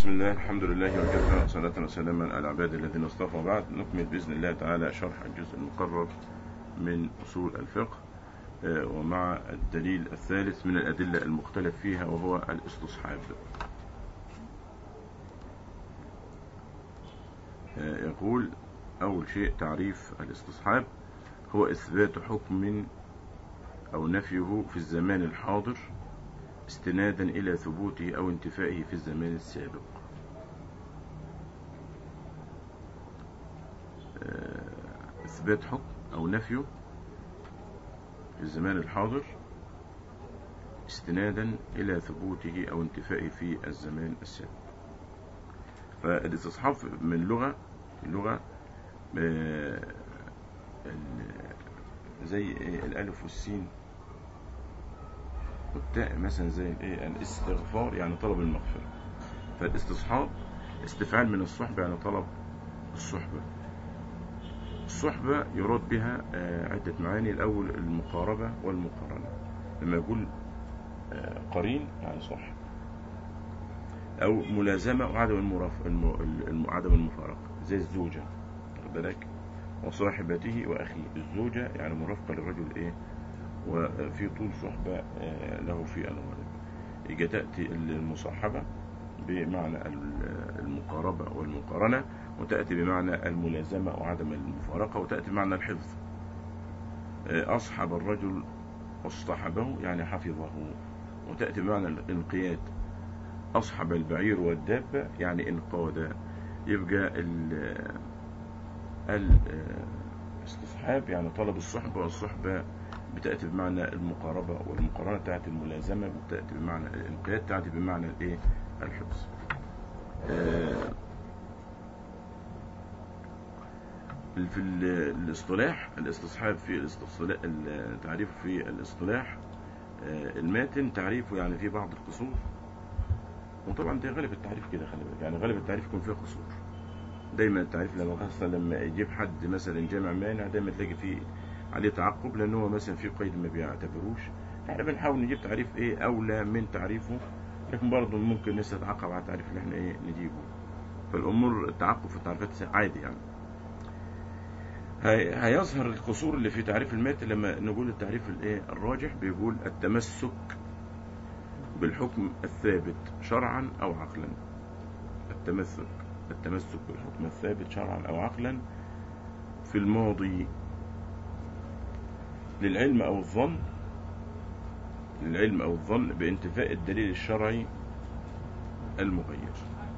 بسم الله الحمد لله وكفى وصلاة وسلاما على العباد الذين اصطفى بعد نكمل بإذن الله تعالى شرح الجزء المقرر من أصول الفقه آه، ومع الدليل الثالث من الأدلة المختلف فيها وهو الاستصحاب آه، يقول أول شيء تعريف الاستصحاب هو إثبات حكم أو نفيه في الزمان الحاضر استنادا إلى ثبوته أو انتفائه في الزمان السابق آه، إثبات حكم أو نفيه في الزمان الحاضر استنادا إلى ثبوته أو انتفائه في الزمان السابق فالاستصحاب من لغة اللغة آه، ال- زي إيه الألف والسين والتاء مثلا زي الايه الاستغفار يعني طلب المغفرة فالاستصحاب استفعال من الصحبة يعني طلب الصحبة الصحبة يراد بها آه، عدة معاني الأول المقاربة والمقارنة لما يقول آه، قرين يعني صاحب أو ملازمة وعدم المرف... الم... الم... عدم المفارقة زي الزوجة واخد بالك وصاحبته وأخيه الزوجة يعني مرافقة للرجل إيه وفي طول صحبة آه، له في الغالب يجي تأتي المصاحبة بمعنى ال- المقاربة والمقارنة وتأتي بمعنى الملازمة وعدم المفارقة وتأتي بمعنى الحفظ آه، أصحب الرجل واصطحبه يعني حفظه وتأتي بمعنى الانقياد أصحب البعير والدابة يعني انقاد يبقى ال- الاستصحاب يعني طلب الصحبة والصحبة بتأتي بمعنى المقاربة والمقارنة تأتي الملازمة بتأتي بمعنى الانقياد تأتي بمعنى الايه الحفظ آه، في ال- الاصطلاح الاستصحاب في الاستصلاح التعريف في الاصطلاح آه، الماتن تعريفه يعني فيه بعض القصور وطبعا ده غالب التعريف كده خلي بالك يعني غالب التعريف يكون فيه قصور دايما التعريف لما خاصة لما يجيب حد مثلا جامع مانع دايما تلاقي فيه عليه تعقب لان هو مثلا في قيد ما بيعتبروش احنا بنحاول نجيب تعريف ايه اولى من تعريفه لكن برضه ممكن لسه نتعقب على التعريف اللي احنا ايه نجيبه فالامور التعقب في التعريفات عادي يعني هي- هيظهر القصور اللي في تعريف المات لما نقول التعريف الايه الراجح بيقول التمسك بالحكم الثابت شرعا او عقلا التمسك التمسك بالحكم الثابت شرعا او عقلا في الماضي للعلم او الظن للعلم او الظن بانتفاء الدليل الشرعي المغير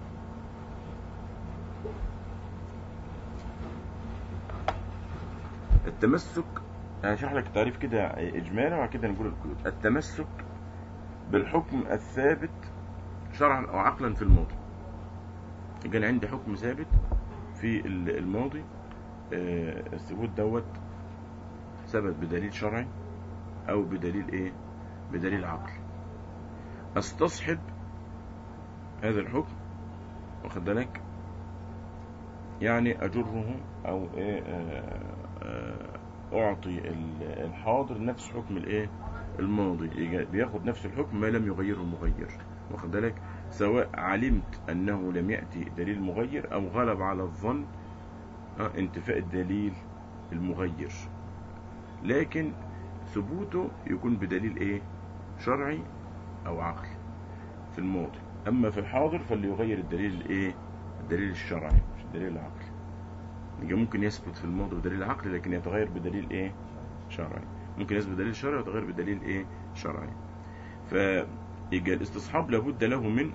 التمسك هشرح لك التعريف كده اجمالا وبعد كده نقول القيود التمسك بالحكم الثابت شرعا او عقلا في الماضي كان عندي حكم ثابت في ال- الماضي آه، الثبوت دوت ثبت بدليل شرعي او بدليل ايه بدليل عقلي استصحب هذا الحكم واخد بالك يعني اجره او ايه آه، آه، اعطي ال- الحاضر نفس حكم الايه الماضي يجي- بياخد نفس الحكم ما لم يغيره المغير واخد بالك سواء علمت انه لم ياتي دليل مغير او غلب على الظن آه، انتفاء الدليل المغير لكن ثبوته يكون بدليل ايه شرعي او عقلي في الماضي اما في الحاضر فاللي يغير الدليل الايه الدليل الشرعي مش الدليل العقلي يبقى ممكن يثبت في الماضي بدليل عقلي لكن يتغير بدليل ايه شرعي ممكن يثبت بدليل شرعي ويتغير بدليل ايه شرعي فيبقى الاستصحاب لابد له من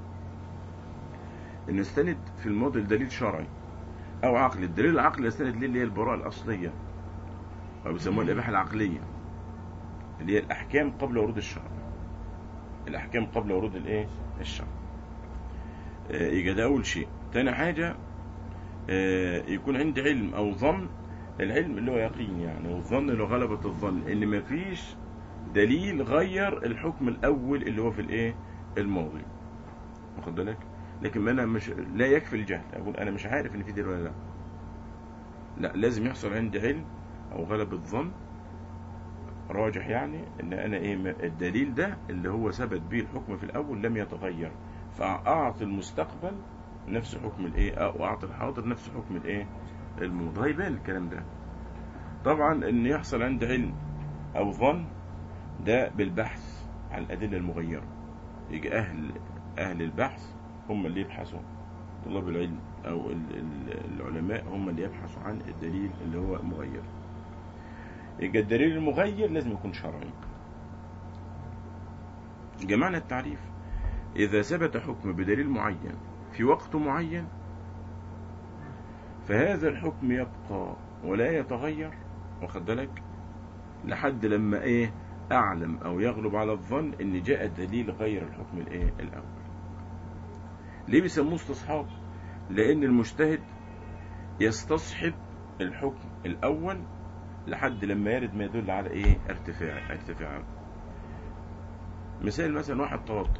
ان يستند في الماضي لدليل شرعي او عقلي الدليل العقلي يستند ليه اللي هي البراءة الاصلية او بيسموها الاباحة العقلية اللي هي الاحكام قبل ورود الشرع الاحكام قبل ورود الايه الشرع آه، يبقى ده اول شيء تاني حاجة آه، يكون عندي علم او ظن العلم اللي هو يقين يعني والظن اللي هو غلبة الظن ان مفيش دليل غير الحكم الاول اللي هو في الايه الماضي واخد بالك لكن ما انا مش لا يكفي الجهل اقول انا مش عارف ان في دليل ولا لا لا لازم يحصل عندي علم او غلبة ظن راجح يعني ان انا ايه م- الدليل ده اللي هو ثبت به الحكم في الاول لم يتغير فأعطي المستقبل نفس حكم الايه او اعطي الحاضر نفس حكم الايه الماضي هيبان الكلام ده طبعا ان يحصل عند علم او ظن ده بالبحث عن الادله المغيره يجي اهل اهل البحث هم اللي يبحثوا طلاب العلم او ال- ال- العلماء هم اللي يبحثوا عن الدليل اللي هو مغير يبقى الدليل المغير لازم يكون شرعي جمعنا التعريف إذا ثبت حكم بدليل معين في وقت معين فهذا الحكم يبقى ولا يتغير واخد بالك لحد لما ايه اعلم او يغلب على الظن ان جاء دليل غير الحكم الايه الاول ليه بيسموه استصحاب لان المجتهد يستصحب الحكم الاول لحد لما يرد ما يدل على ايه ارتفاع ارتفاع مثال مثلا واحد توضأ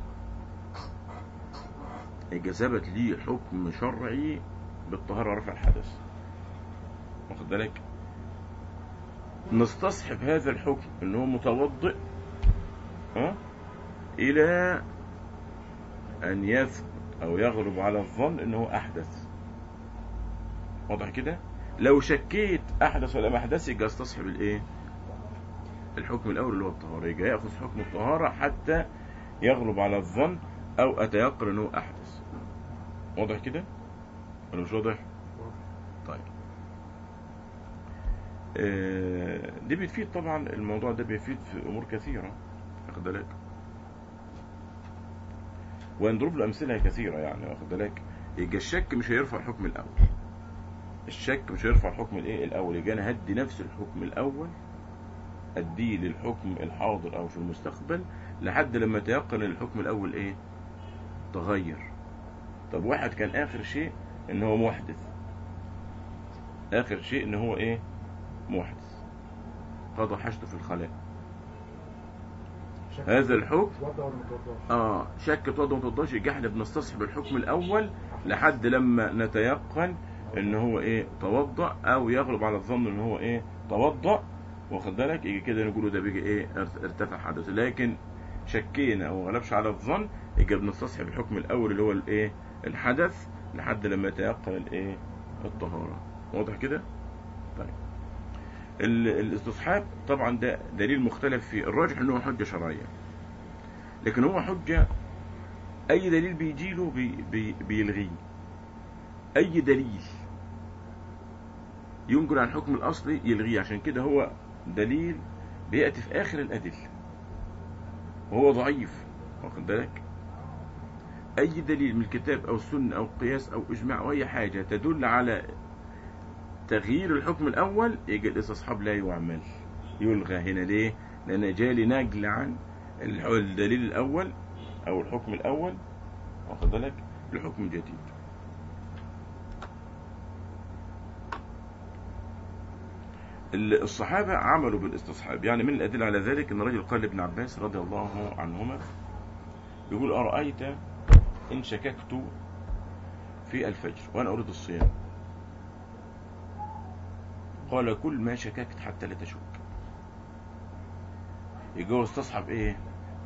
يبقى ثبت ليه حكم شرعي بالطهارة رفع الحدث واخد بالك نستصحب هذا الحكم ان هو متوضئ ها الى ان يثبت او يغلب على الظن ان هو احدث واضح كده لو شكيت احدث ولا ما احدث يبقى استصحب الايه الحكم الاول اللي هو الطهاره يبقى ياخذ حكم الطهاره حتى يغلب على الظن او اتيقن انه احدث واضح كده ولا مش واضح طيب آه، دي بتفيد طبعا الموضوع ده بيفيد في امور كثيره واخد بالك ونضرب له امثله كثيره يعني واخد بالك يبقى الشك مش هيرفع الحكم الاول الشك مش هيرفع الحكم الايه الاول يبقى انا هدي نفس الحكم الاول اديه للحكم الحاضر او في المستقبل لحد لما يتيقن إن الحكم الاول ايه تغير طب واحد كان اخر شيء ان هو محدث اخر شيء ان هو ايه محدث قضى حاجته في الخلاء شك هذا الحكم توضى ولا ما توضاش اه شك توضى ما توضاش يبقى احنا بنستصحب الحكم الاول لحد لما نتيقن ان هو ايه توضأ او يغلب على الظن ان هو ايه توضأ واخد بالك يجي كده نقوله ده بيجي ايه ارت- ارتفع حدثه لكن شكينا او غلبش على الظن يبقى بنستصحب الحكم الاول اللي هو الايه الحدث لحد لما يتيقن الايه الطهارة واضح كده طيب ال- الاستصحاب طبعا ده دليل مختلف فيه الراجح انه حجة شرعية لكن هو حجة اي دليل بيجي له بي بي بيلغيه اي دليل ينقل عن الحكم الاصلي يلغيه عشان كده هو دليل بياتي في اخر الادله وهو ضعيف واخد بالك اي دليل من الكتاب او السنه او قياس او اجماع او اي حاجه تدل على تغيير الحكم الاول يجي الاستصحاب لا يعمل يلغى هنا ليه لان جالي نقل عن الح- الدليل الاول او الحكم الاول واخد بالك لحكم جديد ال- الصحابة عملوا بالاستصحاب يعني من الأدلة على ذلك أن رجل قال لابن عباس رضي الله عنهما يقول أرأيت إن شككت في الفجر وأنا أريد الصيام قال كل ما شككت حتى لا تشك يقول استصحب إيه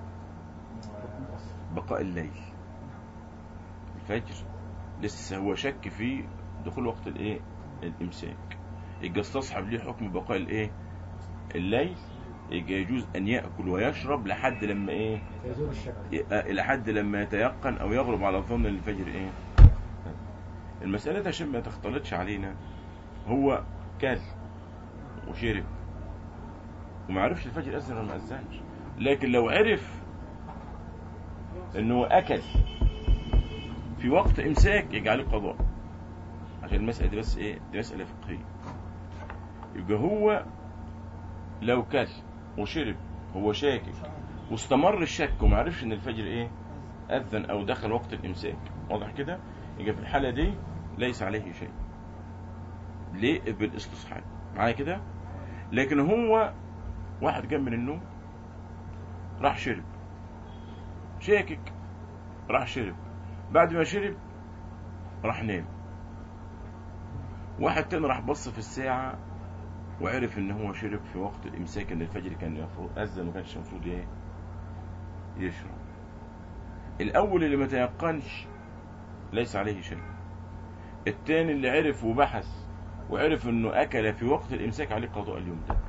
بقاء الليل الفجر لسه هو شك في دخول وقت الايه الامساك يبقى استصحب ليه حكم بقاء الايه الليل يبقى يجوز ان ياكل ويشرب لحد لما ايه يزول الشك ي- لحد لما يتيقن او يغلب على الظن ان الفجر ايه المسألة عشان ما تختلطش علينا هو كل وشرب وما عرفش الفجر أذن ولا ما أذنش لكن لو عرف انه اكل في وقت امساك يجعله قضاء عشان المسألة دي بس ايه دي مسألة فقهية يبقى هو لو كل وشرب هو شاكك واستمر الشك وما عرفش ان الفجر ايه اذن او دخل وقت الامساك واضح كده يبقى في الحالة دي ليس عليه شيء ليه بالاستصحاب معايا كده لكن هو واحد قام من النوم راح شرب شاكك راح شرب بعد ما شرب راح نام واحد تاني راح بص في الساعة وعرف ان هو شرب في وقت الامساك ان الفجر كان المفروض اذن وما كانش المفروض ايه يشرب الأول اللي ما تيقنش ليس عليه شيء الثاني اللي عرف وبحث وعرف انه اكل في وقت الامساك عليه قضاء اليوم ده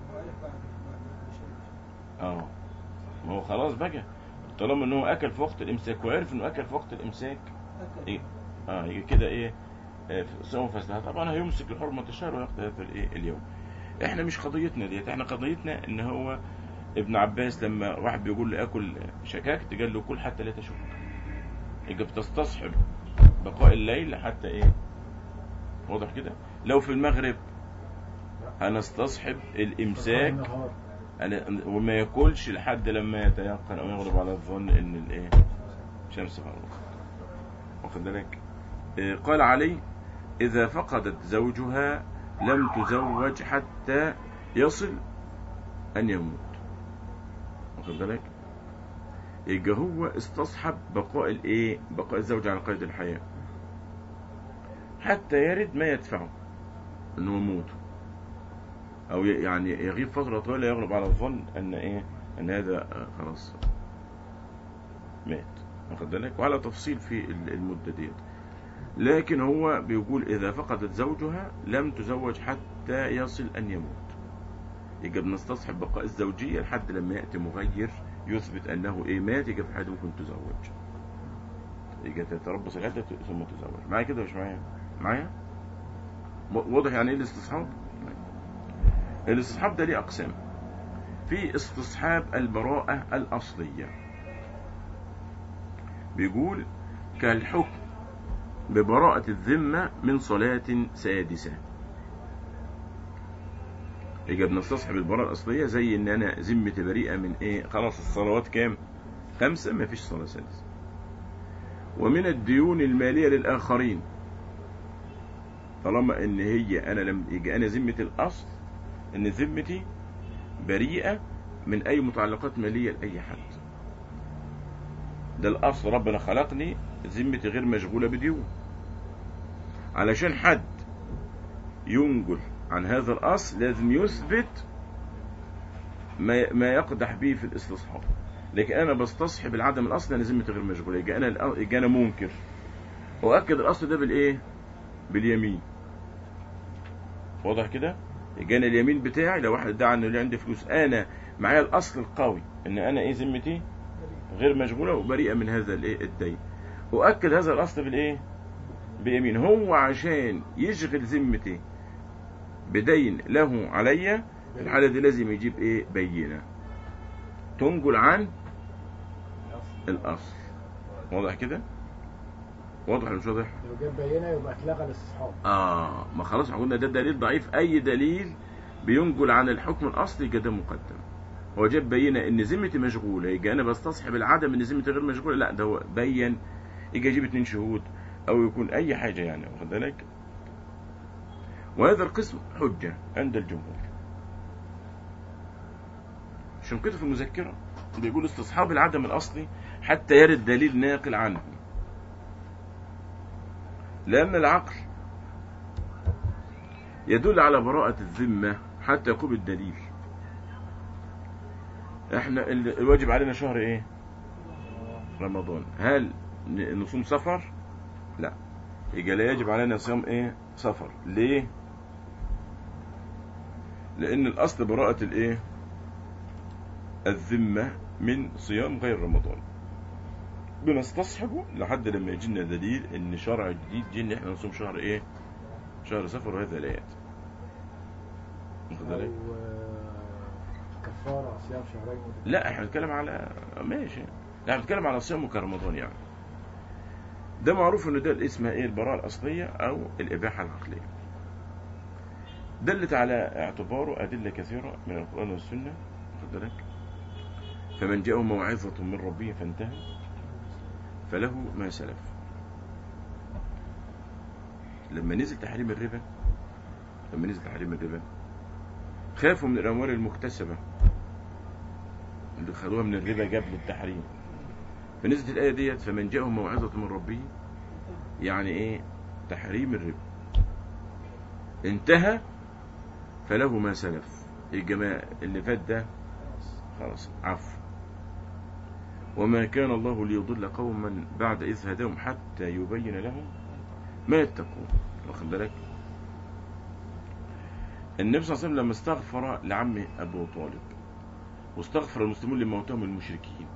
اه ما هو خلاص بقى طالما انه اكل في وقت الامساك وعرف انه اكل في وقت الامساك ايه اه يجي كده ايه آه، صوم فسدها طبعا هيمسك لحرمة الشهر ويقضي هذا الايه اليوم احنا مش قضيتنا ديت احنا قضيتنا ان هو ابن عباس لما واحد بيقول له اكل شكاكت قال له كل حتى لا تشك يبقى بتستصحب بقاء الليل حتى ايه واضح كده لو في المغرب هنستصحب الامساك النهار. أنا وما ياكلش لحد لما يتيقن او يغلب على الظن ان الايه شمس غربت واخد بالك إيه، قال علي اذا فقدت زوجها لم تزوج حتى يصل ان يموت واخد بالك يبقى هو استصحب بقاء الايه بقاء الزوج على قيد الحياه حتى يرد ما يدفعه انه يموت او ي- يعني يغيب فتره طويله يغلب على الظن ان ايه ان هذا آه، خلاص مات واخد بالك وعلى تفصيل في ال- المده ديت لكن هو بيقول اذا فقدت زوجها لم تزوج حتى يصل ان يموت يبقى بنستصحب بقاء الزوجيه لحد لما ياتي مغير يثبت انه ايه مات يبقى في حياته ممكن تزوج يبقى تتربص العده ثم تزوج معايا كده مش معايا معايا و- واضح يعني ايه الاستصحاب الاستصحاب ده ليه اقسام في استصحاب البراءة الأصلية بيقول كالحكم ببراءة الذمة من صلاة سادسة يبقى بنستصحب البراءة الأصلية زي إن أنا ذمتي بريئة من إيه خلاص الصلوات كام خمسة ما فيش صلاة سادسة ومن الديون المالية للآخرين طالما إن هي أنا لم يجي أنا ذمة الأصل إن ذمتي بريئة من أي متعلقات مالية لأي حد ده الأصل ربنا خلقني ذمتي غير مشغولة بديون علشان حد ينجل عن هذا الأصل لازم يثبت ما ما يقدح به في الاستصحاب لكن أنا بستصحب العدم الأصل أنا ذمتي غير مشغولة يبقى أنا الأ- يبقى أنا منكر وأكد الأصل ده بالإيه؟ باليمين واضح كده؟ يبقى أنا اليمين بتاعي لو واحد ادعى إنه ليه عندي فلوس أنا معايا الأصل القوي إن أنا إيه ذمتي غير مشغولة وبريئة من هذا الإيه الدين وأكد هذا الأصل بالإيه؟ بيمين هو عشان يشغل ذمتي بدين له عليا في الحالة دي لازم يجيب ايه بينة تنجل عن الأصل واضح كده واضح ولا مش واضح لو جاب بينه يبقى اتلغى الاستصحاب اه ما خلاص احنا قلنا ده دليل ضعيف اي دليل بينجل عن الحكم الاصلي يبقى ده مقدم هو جاب بينه ان ذمتي مشغوله يبقى انا بستصحب العدم ان ذمتي غير مشغوله لا ده هو بين يجي يجيب اتنين شهود او يكون اي حاجه يعني واخد بالك وهذا القسم حجه عند الجمهور عشان كده في المذكره بيقول استصحاب العدم الاصلي حتى يرد دليل ناقل عنه لأن العقل يدل على براءة الذمة حتى يقوم الدليل احنا ال- الواجب علينا شهر ايه رمضان هل ن- نصوم سفر لا يبقى لا يجب علينا صيام ايه سفر ليه لان الاصل براءة الايه الذمة من صيام غير رمضان بنستصحبه لحد لما يجي لنا دليل ان شرع جديد جه ان احنا نصوم شهر ايه شهر سفر وهذا لا ياتي واخد بالك؟ او آه، كفاره صيام شهرين متتابعين. لا احنا بنتكلم على ماشي لا احنا بنتكلم على صيام كرمضان يعني ده معروف ان ده اسمها ايه البراءة الاصلية او الاباحة العقلية دلت على اعتباره ادلة كثيرة من القرآن والسنة واخد بالك فمن جاءه موعظة من ربه فانتهى فله ما سلف لما نزل تحريم الربا لما نزل تحريم الربا خافوا من الاموال المكتسبه اللي خدوها من الربا قبل التحريم فنزلت الآية ديت فمن جاءه موعظة من ربه يعني إيه تحريم الربا انتهى فله ما سلف الجماعة اللي فات ده خلاص عفو وما كان الله ليضل قوما بعد إذ هداهم حتى يبين لهم ما يتقون واخد بالك النبي صلى الله عليه وسلم لما استغفر لعمه أبو طالب واستغفر المسلمون لموتهم المشركين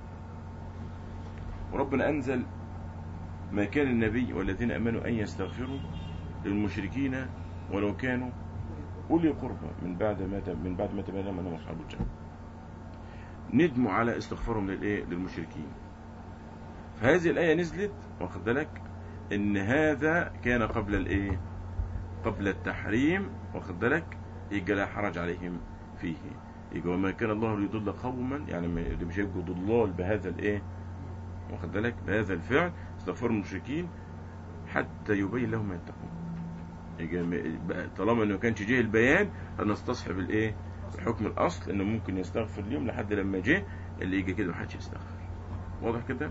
وربنا أنزل ما كان النبي والذين أمنوا أن يستغفروا للمشركين ولو كانوا أولي قربى من بعد ما من بعد ما تبين لهم أنهم أصحاب الجنة ندموا على استغفارهم للإيه للمشركين فهذه الآية نزلت واخد بالك إن هذا كان قبل الإيه قبل التحريم واخد بالك يبقى لا حرج عليهم فيه يبقى وما كان الله ليضل قوما يعني اللي مش هيبقوا ضلال بهذا الإيه واخد بالك بهذا الفعل استغفار المشركين حتى يبين لهم ما يتقون يبقى طالما انه كانش جه البيان هنستصحب الايه الحكم الاصل انه ممكن يستغفر اليوم لحد لما جه اللي يجي كده محدش يستغفر واضح كده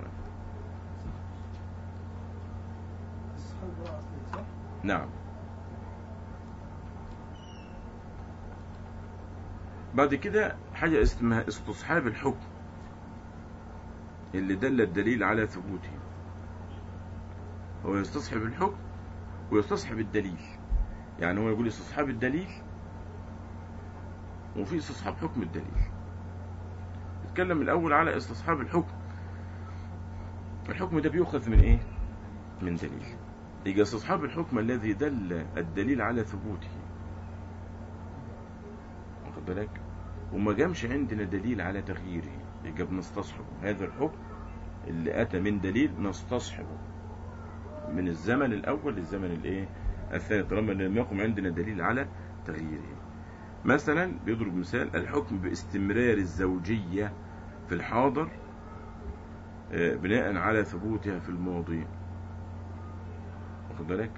الصحابة بقى أصلي صح؟ نعم بعد كده حاجة اسمها استصحاب الحكم اللي دل الدليل على ثبوته هو يستصحب الحكم ويستصحب الدليل يعني هو يقول استصحاب الدليل وفي استصحاب حكم الدليل نتكلم الأول على استصحاب الحكم الحكم ده بيؤخذ من ايه من دليل يجي استصحاب الحكم الذي دل الدليل على ثبوته واخد بالك وما جامش عندنا دليل على تغييره يبقى بنستصحبه هذا الحكم اللي اتى من دليل نستصحبه من الزمن الاول للزمن الايه الثاني طالما لم يقم عندنا دليل على تغييره مثلا بيضرب مثال الحكم باستمرار الزوجيه في الحاضر آه، بناء على ثبوتها في الماضي واخد بالك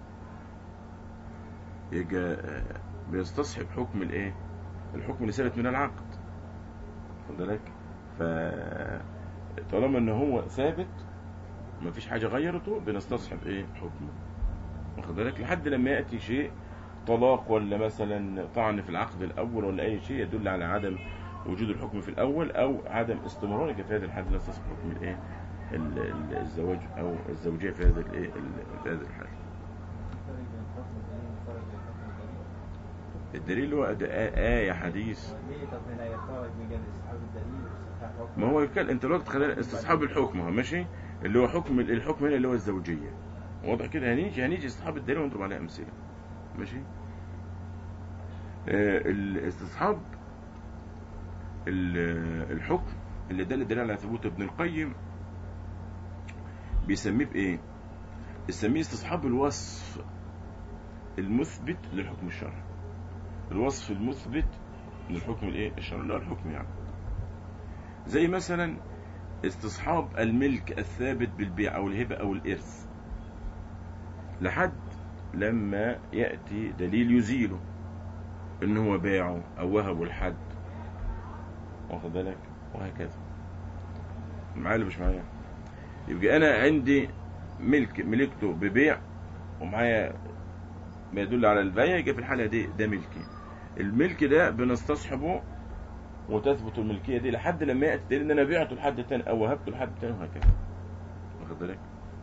يجي آه، بيستصحب حكم الايه الحكم اللي ثابت من العقد واخد بالك ف طالما ان هو ثابت مفيش حاجه غيرته بنستصحب ايه حكمه واخد بالك لحد لما ياتي شيء طلاق ولا مثلا طعن في العقد الاول ولا اي شيء يدل على عدم وجود الحكم في الاول او عدم استمراره في هذا الحد نستصحب حكم الايه ال- ال- الزواج او الزوجيه في هذا الايه ال- في هذا الحال الفرق بين حكم الدليل والفرق بين حكم الدليل الدليل هو ده آ- آية حديث ليه طب هنا يفترق بين استصحاب الدليل واستصحاب حكم ما هو يتكلم انت دلوقتي خلينا استصحاب الحكم اهو ماشي اللي هو حكم الحكم هنا اللي هو الزوجية واضح كده هنيجي هنيجي استصحاب الدليل ونضرب عليها امثلة ماشي آه الاستصحاب ال- الحكم اللي دل الدليل على ثبوت ابن القيم بيسميه بايه يسميه استصحاب الوصف المثبت للحكم الشرعي الوصف المثبت للحكم الايه الشرعي اللي هو الحكم يعني زي مثلا استصحاب الملك الثابت بالبيع او الهبه او الارث لحد لما ياتي دليل يزيله ان هو باعه او وهبه لحد واخد بالك وهكذا معايا ولا مش معايا يبقى انا عندي ملك ملكته ببيع ومعايا ما يدل على البيع يبقى في الحاله دي ده ملكي الملك ده بنستصحبه وتثبت الملكيه دي لحد لما ياتي دليل ان انا بعته لحد تاني او وهبته لحد تاني وهكذا واخد بالك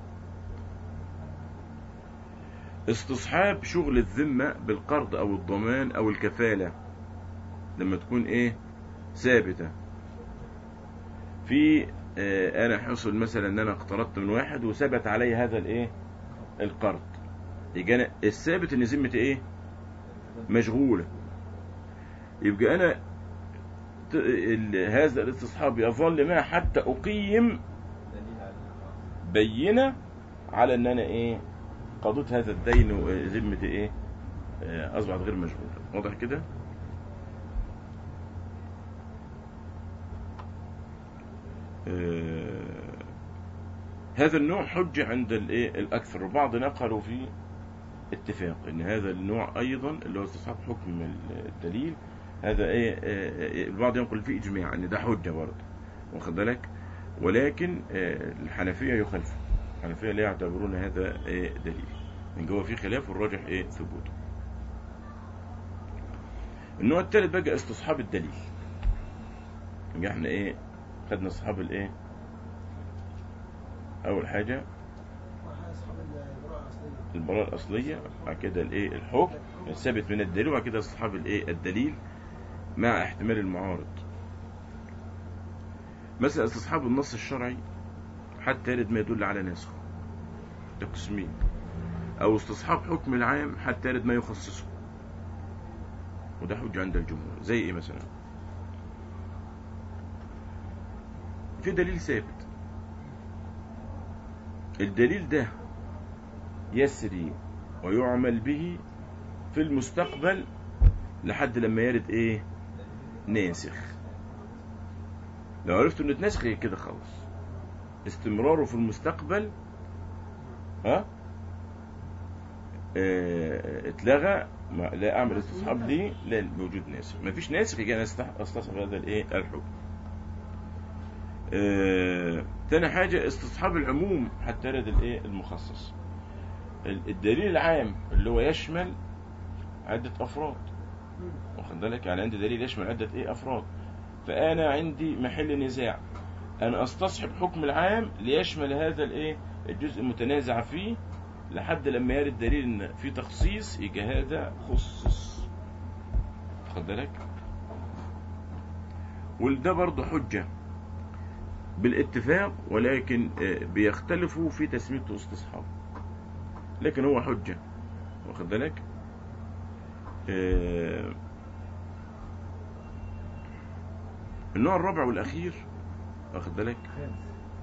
استصحاب شغل الذمه بالقرض او الضمان او الكفاله لما تكون ايه ثابته في آه انا حصل مثلا ان انا اقترضت من واحد وثبت علي هذا الايه القرض يبقى انا الثابت ان ذمتي ايه مشغوله يبقى انا ت- ال- هذا الاستصحاب يظل معي حتى اقيم دليل على بينه على ان انا ايه قضيت هذا الدين وذمتي ايه آه، اصبحت غير مشغوله واضح كده آه، هذا النوع حجة عند الايه الاكثر وبعض نقلوا في اتفاق ان هذا النوع ايضا اللي هو استصحاب حكم الدليل هذا ايه آه، آه، البعض ينقل فيه اجماع ان ده حجة برضه واخد بالك ولكن آه، الحنفية يخالفوا الحنفية لا يعتبرون هذا إيه دليل من جوه في خلاف والراجح ايه ثبوته النوع الثالث بقى استصحاب الدليل يبقى احنا ايه خدنا اصحاب الايه اول حاجه واحد اصحاب البراءة الاصلية البراءه الاصليه بعد كده الايه الحكم الثابت من الدليل وبعد كده استصحاب الايه الدليل مع احتمال المعارض مثلا استصحاب النص الشرعي حتى يرد ما يدل على ناسخه تقسيمين او استصحاب حكم العام حتى يرد ما يخصصه وده حجة عند الجمهور زي ايه مثلا في دليل ثابت الدليل ده يسري ويعمل به في المستقبل لحد لما يرد ايه ناسخ لو عرفت انه اتنسخ هي كده خلاص استمراره في المستقبل ها اه اتلغى ما لا اعمل استصحاب ليه لا موجود ناسخ ما فيش ناسخ يجي انا استح- استصحب هذا الايه الحكم اه تاني حاجة استصحاب العموم حتى يرد الايه المخصص ال- الدليل العام اللي هو يشمل عدة افراد واخد بالك يعني عندي دليل يشمل عدة ايه افراد فانا عندي محل نزاع انا استصحب حكم العام ليشمل هذا الايه الجزء المتنازع فيه لحد لما يرد دليل ان في تخصيص يجي هذا خصص واخد بالك وده برضه حجة بالاتفاق ولكن آه، بيختلفوا في تسميته استصحاب لكن هو حجة واخد بالك آه، النوع الرابع والأخير واخد بالك خامس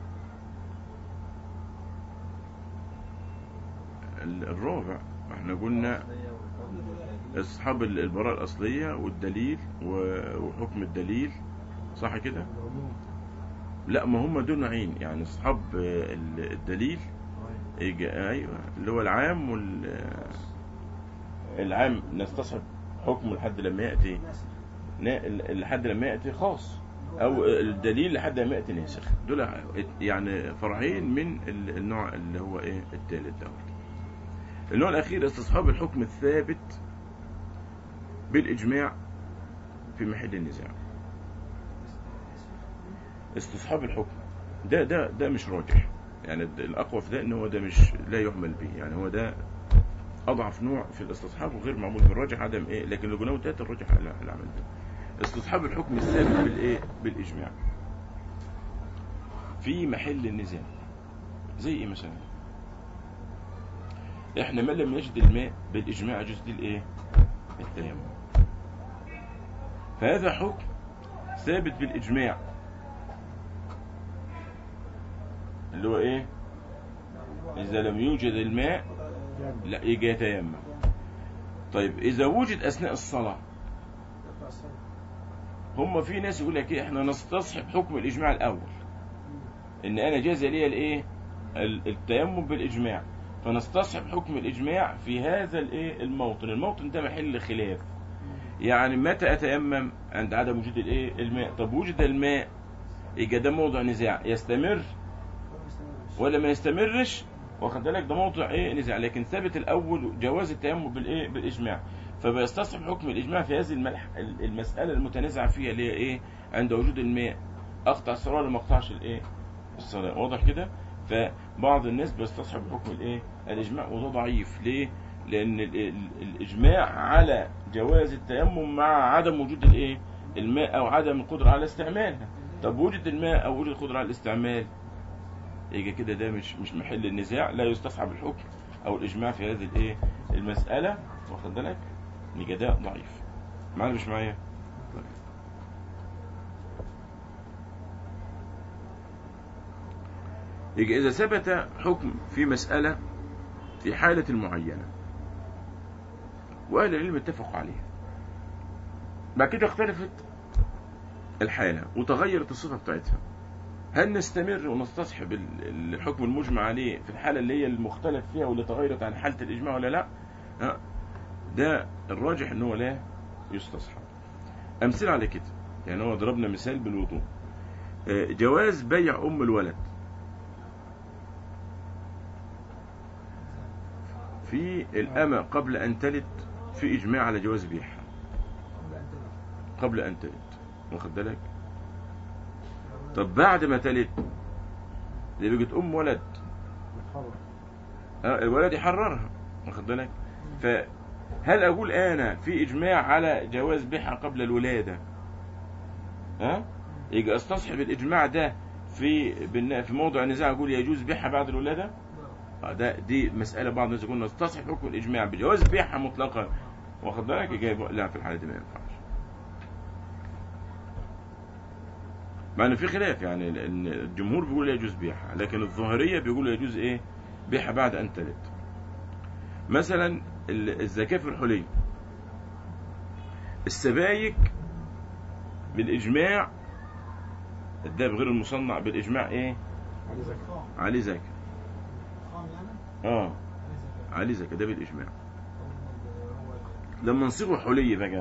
ال- الرابع احنا قلنا اصحاب ال- البراءة الأصلية والدليل و- وحكم الدليل صح كده العموم لا ما هم دول نوعين يعني اصحاب آه، ال- الدليل أيوة. يجي ايوه اللي هو العام وال العام نستصحب حكمه لحد لما ياتي ناسخ نا- لحد لما ياتي خاص او الدليل لحد ما ياتي ناسخ دول يعني فرعين من ال- النوع اللي هو ايه الثالث دوت النوع الاخير استصحاب الحكم الثابت بالاجماع في محل النزاع استصحاب الحكم ده ده ده مش راجح يعني الد- الاقوى في ده ان هو ده مش لا يعمل به يعني هو ده اضعف نوع في الاستصحاب وغير معمول بالراجح عدم ايه لكن لو قلنا التالت الراجح لا العمل به استصحاب الحكم الثابت بالايه بالاجماع في محل النزاع زي ايه مثلا احنا من لم يجد الماء بالاجماع يجوز دي الايه التيمم فهذا حكم ثابت بالاجماع اللي هو ايه اذا لم يوجد الماء جامد. لا يجي يتيمم طيب اذا وجد اثناء الصلاه يقطع الصلاة هم في ناس يقول لك ايه احنا نستصحب حكم الاجماع الاول ان انا جاز لي الايه ال- التيمم بالاجماع فنستصحب حكم الاجماع في هذا الايه الموطن الموطن ده محل خلاف يعني متى اتيمم عند عدم وجود الايه الماء طب وجد الماء يبقى ده موضع نزاع يستمر ما بيستمرش. ولا ما يستمرش واخد بالك ده موضع ايه نزاع لكن ثابت الاول جواز التيمم بالايه بالاجماع فبيستصحب حكم الاجماع في هذه الملح المساله المتنازع فيها اللي هي ايه عند وجود الماء اقطع الصلاه ولا ما اقطعش الايه الصلاه واضح كده فبعض الناس بيستصحب حكم الايه الاجماع وده ضعيف ليه لان ال- ال- الاجماع على جواز التيمم مع عدم وجود الايه الماء او عدم القدره على استعمالها طب وجد الماء او وجد القدره على الاستعمال يجي كده ده مش مش محل النزاع لا يستصحب الحكم او الاجماع في هذه الايه المساله واخد بالك يجي ده ضعيف معايا مش معايا طيب. يجي اذا ثبت حكم في مساله في حاله معينه واهل العلم اتفقوا عليها بعد كده اختلفت الحاله وتغيرت الصفه بتاعتها هل نستمر ونستصحب ال- الحكم المجمع عليه في الحالة اللي هي المختلف فيها واللي تغيرت عن حالة الإجماع ولا لا ها، ده الراجح ان هو لا يستصحب أمثلة على كده يعني هو ضربنا مثال بالوضوء آه، جواز بيع أم الولد في الأمة قبل أن تلد في إجماع على جواز بيعها قبل أن تلد. قبل أن تلد واخد بالك طب بعد ما تلد دي بقت ام ولد بتحرر آه، الولد يحررها واخد بالك فهل اقول انا في اجماع على جواز بيعها قبل الولاده ها يجي استصحب الاجماع ده في بالن- في موضع النزاع اقول يجوز بيعها بعد الولاده آه، ده دي مساله بعض الناس يقول نستصحب حكم الاجماع بجواز بيعها مطلقا واخد بالك يجي يقول لا في الحاله دي ما ينفعش مع ان في خلاف يعني لان الجمهور بيقول يجوز بيعها لكن الظاهريه بيقولوا يجوز ايه بيعها بعد ان تلد مثلا ال- الزكاه في الحلي السبايك بالاجماع الداب غير المصنع بالاجماع ايه علي زكي خام عليه زكاه خام يعني اه عليه زكاه ده بالاجماع هو لما نصيغه حلي بقى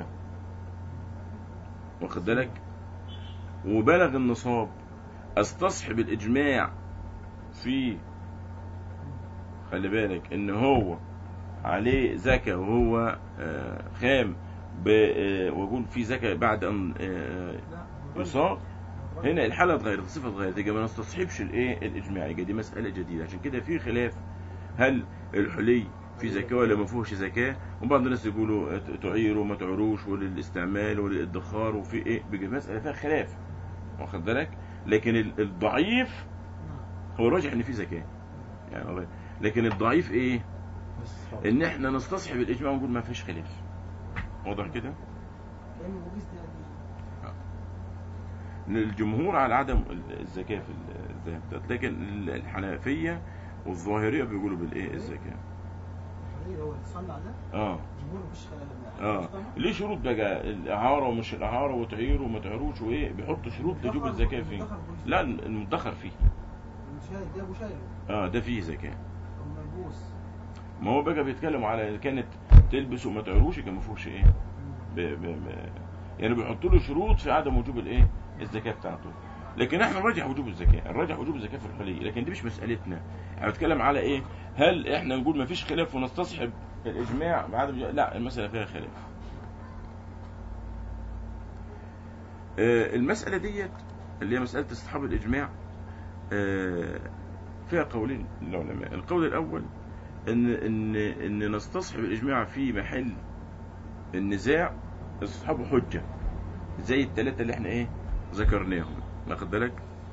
واخد بالك وبلغ النصاب استصحب الاجماع في خلي بالك ان هو عليه زكاة وهو آه، خام ب- آه، واقول في زكاة بعد ان آه، لا يصاغ هنا الحالة اتغيرت الصفة اتغيرت يبقى ما نستصحبش الايه الاجماع يبقى دي مسألة جديدة عشان كده في خلاف هل الحلي في زكاة ولا ما فيهوش زكاة وبعض الناس يقولوا ت- تعير وما تعروش وللاستعمال وللادخار وفي ايه بيجي مسألة فيها خلاف واخد بالك لكن ال- الضعيف هو راجح ان في زكاة يعني والله. لكن الضعيف ايه بس خلاص. ان احنا نستصحب الاجماع ونقول ما فيش خلاف واضح كده لأنه مجيز ده الجمهور على عدم الزكاة في الذهب ده. لكن الحنفية والظاهرية بيقولوا بالايه الزكاة الحرير هو التصنع ده اه جمهور مفيش اه ليه شروط بقى الاعارة ومش الاعارة وتعير وما تعيروش وايه بيحطوا شروط لجوب الزكاة فيه لا المدخر فيه المشاهد ده ابو شايل اه ده فيه زكاة او ملبوس ما هو بقى بيتكلموا على إذا كانت تلبس وما تعيروش يبقى ما فيهوش ايه ب... ب... ب... يعني بيحطوا له شروط في عدم وجوب الايه الزكاه بتاعته لكن احنا نرجح وجوب الزكاه نرجح وجوب الزكاه في الحلي لكن دي مش مسالتنا انا بتكلم على ايه هل احنا نقول ما فيش خلاف ونستصحب الاجماع بعدم لا المساله فيها خلاف آه، المساله ديت اللي هي مساله استصحاب الاجماع آه، فيها قولين للعلماء القول الاول ان ان ان نستصحب الاجماع في محل النزاع استصحابه حجه زي الثلاثه اللي احنا ايه ذكرناهم واخد بالك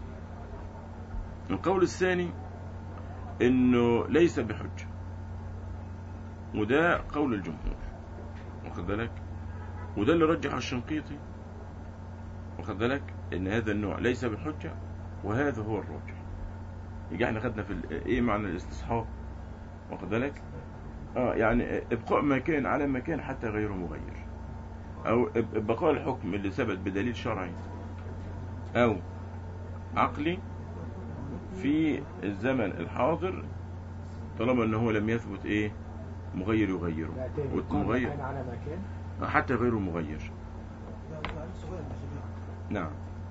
القول الثاني انه ليس بحجه وده قول الجمهور واخد بالك وده اللي رجح الشنقيطي واخد بالك ان هذا النوع ليس بحجه وهذا هو الراجح يبقى احنا خدنا في ال- ايه معنى الاستصحاب واخد بالك اه يعني ابقاء مكان على مكان حتى غيره مغير او إب- بقاء الحكم اللي ثبت بدليل شرعي او عقلي في الزمن الحاضر طالما ان هو لم يثبت ايه مغير لا يغيره تاني يقال والمغير مكان على مكان حتى غيره مغير ده ده صغير مش كبير نعم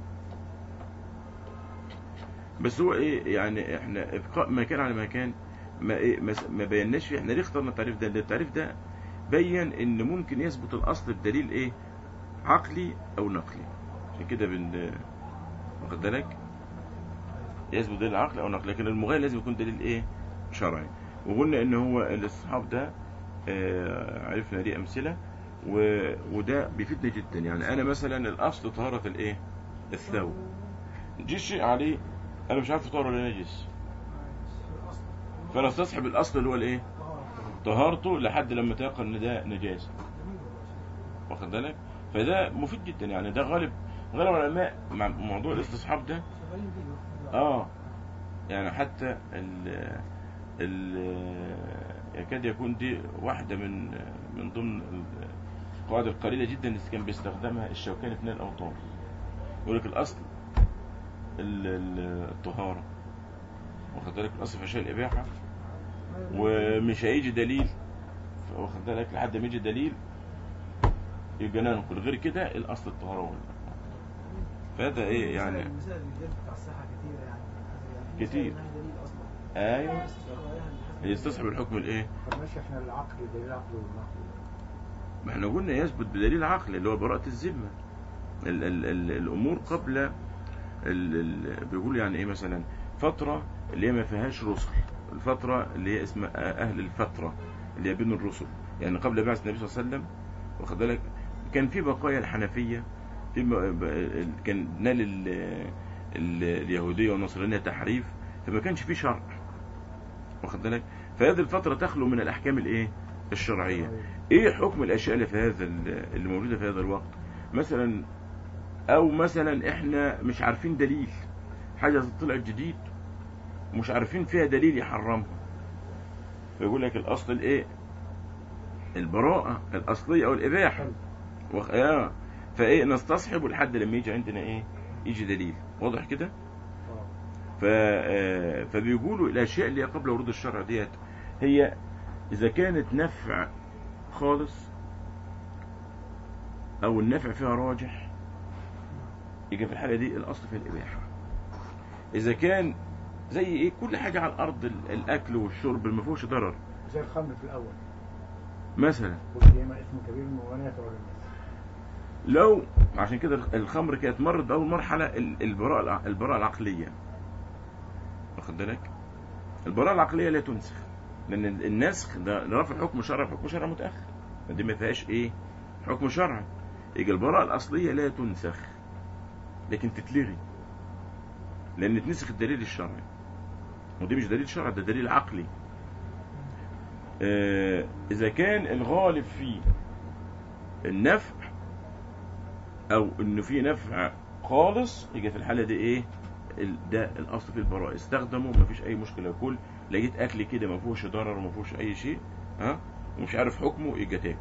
بس هو ايه يعني احنا ابقاء مكان على مكان ما ايه ما, س- ما بيناش فيه احنا ليه اخترنا التعريف ده لأن التعريف ده بين ان ممكن يثبت الاصل بدليل ايه عقلي او نقلي عشان كده بن واخد بالك يثبت دليل عقلي او نقلي لكن المغاير لازم يكون دليل ايه شرعي وقلنا ان هو الاستصحاب ده آه عرفنا ليه امثله و... وده بيفيدنا جدا يعني انا مثلا الاصل طهاره الايه الثوب جه شيء عليه انا مش عارف طهاره ولا نجس الاصل فانا استصحب الاصل اللي هو الايه طهارته لحد لما تيقن ان ده نجاسه واخد بالك فده مفيد جدا يعني ده غالب غالب العلماء مع موضوع الاستصحاب ده شغالين بيه اه يعني حتى ال ال يكاد يكون دي واحدة من من ضمن القواعد القليلة جدا اللي كان بيستخدمها الشوكاني في نيل الأوطان يقول لك الأصل ال- ال- الطهارة واخد بالك الأصل في أشياء الإباحة ومش هيجي دليل واخد بالك لحد ما يجي دليل يبقى ننقل غير كده الأصل الطهارة هو الإباحة. فهذا إيه يعني المثال اللي بتاع الصحة كتيرة يعني يعني كتير. مثال إنها دليل أصلا أيوه يستصحب الحكم الإيه طب ماشي احنا العقل دليل العقل والنقل ما احنا قلنا يثبت بدليل عقلي اللي هو براءة الذمة ال ال ال الأمور قبل ال ال بيقول يعني إيه مثلا فترة اللي هي ما فيهاش رسل الفترة اللي هي اسمها أهل الفترة اللي هي بين الرسل يعني قبل بعث النبي صلى الله عليه وسلم واخد بالك كان في بقايا الحنفية في ب- ب- كان نال ال- ال- اليهودية والنصرانية تحريف فما كانش في شرع واخد بالك فهذه الفترة تخلو من الأحكام الإيه الشرعية ايه حكم الاشياء اللي في هذا ال- اللي موجوده في هذا الوقت مثلا او مثلا احنا مش عارفين دليل حاجه طلعت جديد ومش عارفين فيها دليل يحرمها فيقول لك الاصل الايه البراءه الاصليه او الاباحه وخ... آه. فايه نستصحب لحد لما يجي عندنا ايه يجي دليل واضح كده اه ف... آه، فبيقولوا الاشياء اللي هي قبل ورود الشرع ديت هي اذا كانت نفع خالص او النفع فيها راجح يبقى في الحاله دي الاصل في الاباحه اذا كان زي ايه كل حاجه على الارض ال- الاكل والشرب اللي ما فيهوش ضرر زي الخمر في الاول مثلا قلت فيهما اسم كبير ولا يتوالى الناس لو عشان كده الخمر كانت مرت باول مرحله ال- البراءه الع- البراءه العقليه واخد بالك البراءه العقليه لا تنسخ لان النسخ ده رفع حكم شرعي حكم شرعي متاخر دي ما فيهاش ايه حكم شرعي يجي البراءه الاصليه لا تنسخ لكن تتلغي لان تنسخ الدليل الشرعي ودي مش دليل شرعي ده دليل عقلي آه، اذا كان الغالب فيه النفع او انه في نفع خالص يبقى في الحاله دي ايه ال- ده الاصل في البراءه استخدمه مفيش اي مشكله كل لقيت اكل كده ما فيهوش ضرر وما فيهوش اي شيء ها ومش عارف حكمه يبقى تاكل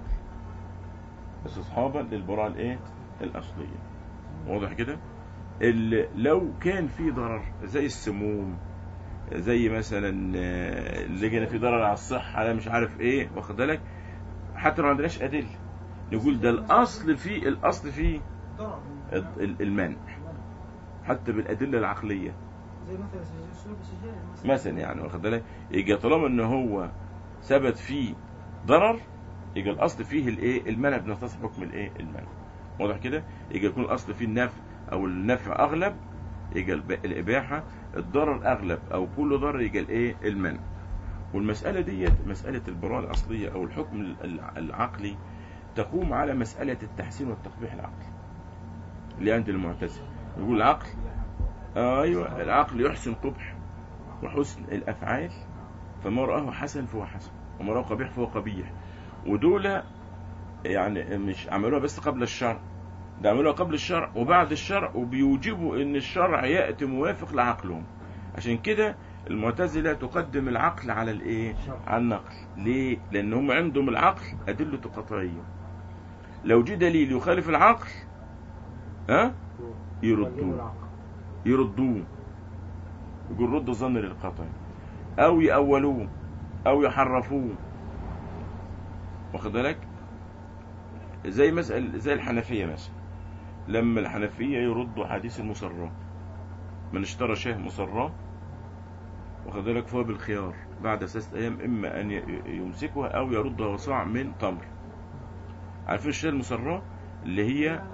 بس اصحابا للبراءه الايه الاصليه واضح كده ال- لو كان في ضرر زي السموم زي مثلا آه، اللي لقينا في ضرر على الصحه لا مش عارف ايه واخد بالك حتى لو ما عندناش ادله نقول ده الاصل فيه الاصل فيه ضرر ال- ال- المنع حتى بالادله العقليه زي مثلا سج- شرب السجاير مثلا مثلا يعني واخد بالك يبقى طالما ان هو ثبت فيه ضرر يبقى الاصل فيه الايه المنع بنستصحب حكم الايه المنع واضح كده يبقى يكون الاصل فيه النفع او النفع اغلب يبقى الب- الاباحه الضرر اغلب او كل ضرر يبقى الايه المنع والمساله ديت مساله البراءه الاصليه او الحكم ال- ال- العقلي تقوم على مساله التحسين والتقبيح العقلي اللي عند المعتزله يقول العقل آه ايوه العقل يحسن قبح وحسن الافعال فما راه حسن فهو حسن وما راه قبيح فهو قبيح ودول يعني مش عملوها بس قبل الشرع ده عملوها قبل الشرع وبعد الشرع وبيوجبوا ان الشرع ياتي موافق لعقلهم عشان كده المعتزله تقدم العقل على الايه على النقل ليه لان هم عندهم العقل ادله قطعيه لو جه دليل يخالف العقل ها يردوه يردوه يقول رد الظن للقطع او يأولوه او يحرفوه واخد بالك زي مسألة زي الحنفية مثلا لما الحنفية يردوا حديث المصرة من اشترى شاه مصرة واخد بالك فهو بالخيار بعد ثلاثة أيام إما أن ي- يمسكها أو يردها وصاع من تمر عارفين الشاه المصرة اللي هي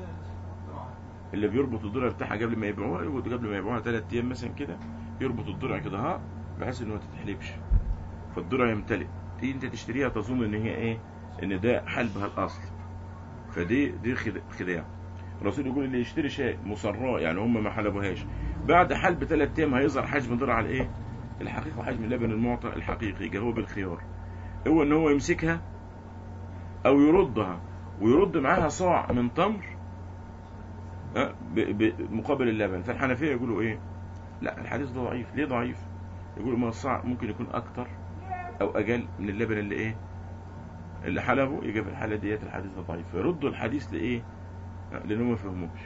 اللي بيربط الضلع بتاعها قبل ما يبيعوها يقعد قبل ما يبيعوها ثلاث ايام مثلا كده يربط الضلع كده ها بحيث انه ما تتحلبش فالضلع يمتلئ تيجي انت تشتريها تظن ان هي ايه ان ده حلبها الاصل فدي دي خد- خداع الرسول يقول اللي يشتري شيء مصراه يعني هم ما حلبوهاش بعد حلب ثلاث ايام هيظهر حجم الضلع الايه الحقيقي وحجم اللبن المعطى الحقيقي يبقى هو بالخيار هو ان هو يمسكها او يردها ويرد معاها صاع من تمر ها، ب- ب- مقابل اللبن فالحنفيه يقولوا ايه لا الحديث ده ضعيف ليه ضعيف يقولوا ما الصاع ممكن يكون اكتر او اقل من اللبن اللي ايه اللي حلبه يجي في الحاله ديت الحديث ده ضعيف فيردوا الحديث لايه ها، لانهم ما فهموش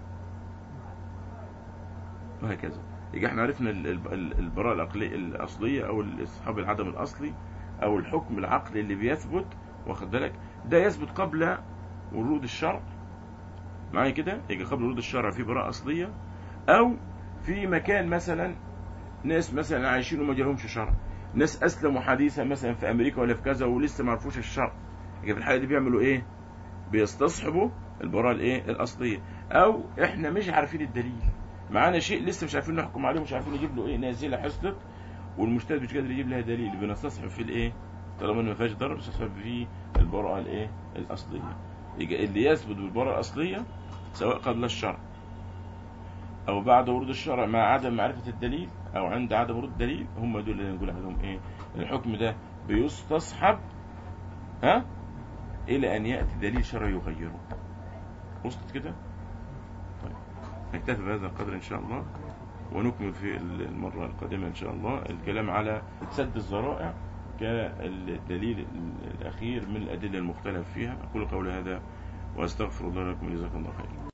وهكذا يبقى احنا عرفنا ال- ال- ال- البراءه العقليه الاصليه او اصحاب العدم الاصلي او الحكم العقلي اللي بيثبت واخد بالك ده يثبت قبل ورود الشرع معايا كده يجي قبل ورود الشرع في براءة أصلية أو في مكان مثلا ناس مثلا عايشين وما جالهمش شرع ناس أسلموا حديثا مثلا في أمريكا ولا في كذا ولسه ما عرفوش الشرع يجي في الحالة دي بيعملوا إيه؟ بيستصحبوا البراءة الإيه؟ الأصلية أو إحنا مش عارفين الدليل معانا شيء لسه مش عارفين نحكم عليه مش عارفين نجيب له ايه نازله حصلت والمجتهد مش قادر يجيب لها دليل بنستصحب في الايه طالما إن ما فيهاش ضرر بنستصحب في البراءه الايه الاصليه يجي اللي يثبت بالبراءه الاصليه سواء قبل الشرع او بعد ورود الشرع مع عدم معرفه الدليل او عند عدم ورود الدليل هم دول اللي نقول عليهم ايه الحكم ده بيستصحب ها الى ان ياتي دليل شرعي يغيره وصلت كده طيب نكتفي بهذا القدر ان شاء الله ونكمل في المرة القادمة إن شاء الله الكلام على سد الذرائع كالدليل الأخير من الأدلة المختلف فيها أقول قولي هذا وأستغفر الله لكم جزاكم الله خير